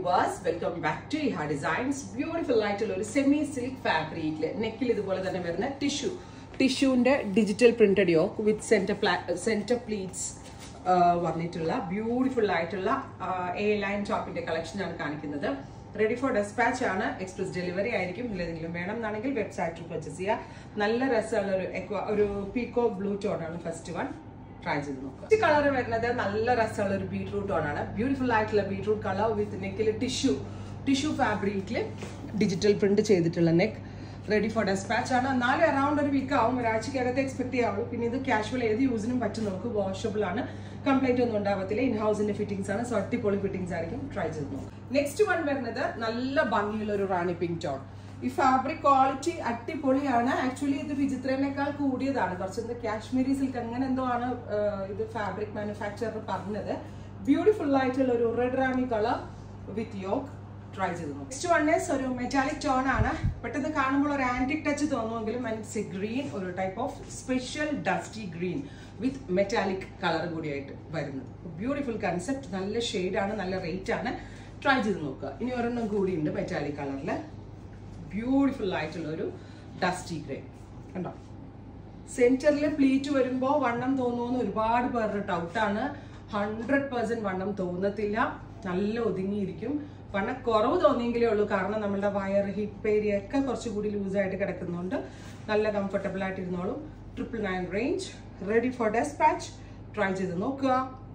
viewers welcome back to Eha designs beautiful ആയിട്ടുള്ള ഒരു semi silk ഫാബ്രിക്കില് നെക്കിൽ ഇതുപോലെ തന്നെ വരുന്ന ടിഷ്യൂ ടിഷ്യൂന്റെ digital printed yoke with centre centre pleats വന്നിട്ടുള്ള ബ്യൂട്ടിഫുൾ ആയിട്ടുള്ള എ ലൈൻ ടോപ്പിന്റെ കളക്ഷൻ ആണ് കാണിക്കുന്നത് റെഡി ഫോർ ഡെസ്പാച്ച് ആണ് എക്സ്പ്രസ് ഡെലിവറി ആയിരിക്കും ഇതിലെന്തെങ്കിലും വേണം എന്നാണെങ്കിൽ വെബ്സൈറ്റിൽ പർച്ചേസ് ചെയ്യുക നല്ല രസമുള്ള ഒരു എക്വ ഒരു പീക്കോ ബ്ലൂ ടോൺ ആണ് ഫസ്റ്റ് വൺ ട്രൈ ചെയ്ത് നോക്കുക ഈ കളർ വരുന്നത് നല്ല രസമുള്ള ഒരു ബീട്രൂട്ട് ആണ് ബ്യൂട്ടിഫുൾ ആയിട്ടുള്ള ബീട്രൂട്ട് കളർ വിത്ത് നെക്കിൽ ടിഷ്യൂ ടിഷ്യൂ ഫാബ്രിക്കിൽ ഡിജിറ്റൽ പ്രിന്റ് ചെയ്തിട്ടുള്ള നെക്ക് റെഡി ഫോർ ഡെസ്പാച്ച് ആണ് എന്നാലും അറൗണ്ട് ഒരു വീക്ക് ആവും ഒരാഴ്ചക്കകത്ത് എക്സ്പെക്ട് ചെയ്യാവുള്ളൂ പിന്നെ ഇത് കാഷ്വൽ ഏത് യൂസിനും പറ്റും നമുക്ക് വാഷബിൾ ആണ് കംപ്ലൈന്റ് ഒന്നും ഉണ്ടാവത്തില്ല ഇൻ ഹൗസിന്റെ ഫിറ്റിംഗ്സ് ആണ് സോ അടിപൊളി ഫിറ്റിംഗ്സ് ആയിരിക്കും ട്രൈ ചെയ്ത് നോക്കാം നെക്സ്റ്റ് വൺ വരുന്നത് നല്ല ഭംഗിയുള്ള ഒരു റാണി പിങ്ക് ടോൺ ഈ ഫാബ്രിക് ക്വാളിറ്റി അടിപൊളിയാണ് ആക്ച്വലി ഇത് വിചിത്രനേക്കാൾ കൂടിയതാണ് കുറച്ച് എന്താ കാശ്മീരി സിൽക്ക് അങ്ങനെ എന്തോ ആണ് ഇത് ഫാബ്രിക് മാനുഫാക്ചറർ പറഞ്ഞത് ബ്യൂട്ടിഫുൾ ആയിട്ടുള്ള ഒരു red rani colour with yoke try ചെയ്ത് നോക്കും നെക്സ്റ്റ് വൺ ഈസ് ഒരു മെറ്റാലിക് ടോൺ ആണ് പെട്ടെന്ന് കാണുമ്പോൾ ഒരു ആന്റിക് ടച്ച് തോന്നുമെങ്കിലും ഇറ്റ്സ് എ ഗ്രീൻ ഒരു type of special dusty green with metallic colour കൂടിയായിട്ട് വരുന്നത് ബ്യൂട്ടിഫുൾ കൺസെപ്റ്റ് നല്ല ഷെയ്ഡാണ് നല്ല റേറ്റ് ആണ് ട്രൈ ചെയ്ത് നോക്കുക ഇനി ഒരെണ്ണം കൂടിയുണ്ട് മെറ്റാലിക് കളറിൽ ബ്യൂട്ടിഫുൾ ആയിട്ടുള്ള ഒരു ഡസ്റ്റി ഗ്രേ കണ്ടോ സെന്ററിൽ പ്ലീറ്റ് വരുമ്പോൾ വണ്ണം തോന്നുമെന്ന് ഒരുപാട് പേരുടെ ഡൗട്ടാണ് ഹൺഡ്രഡ് പെർസെന്റ് വണ്ണം തോന്നത്തില്ല നല്ല ഒതുങ്ങിയിരിക്കും വണ്ണം കുറവ് തോന്നിയെങ്കിലേ ഉള്ളൂ കാരണം നമ്മളുടെ വയർ ഹിപ്പ് ഏരിയ ഒക്കെ കുറച്ചുകൂടി ലൂസായിട്ട് കിടക്കുന്നുണ്ട് നല്ല കംഫർട്ടബിൾ ആയിട്ട് ഇരുന്നോളും triple nine range ready for despatch try ചെയ്ത് നോക്കുക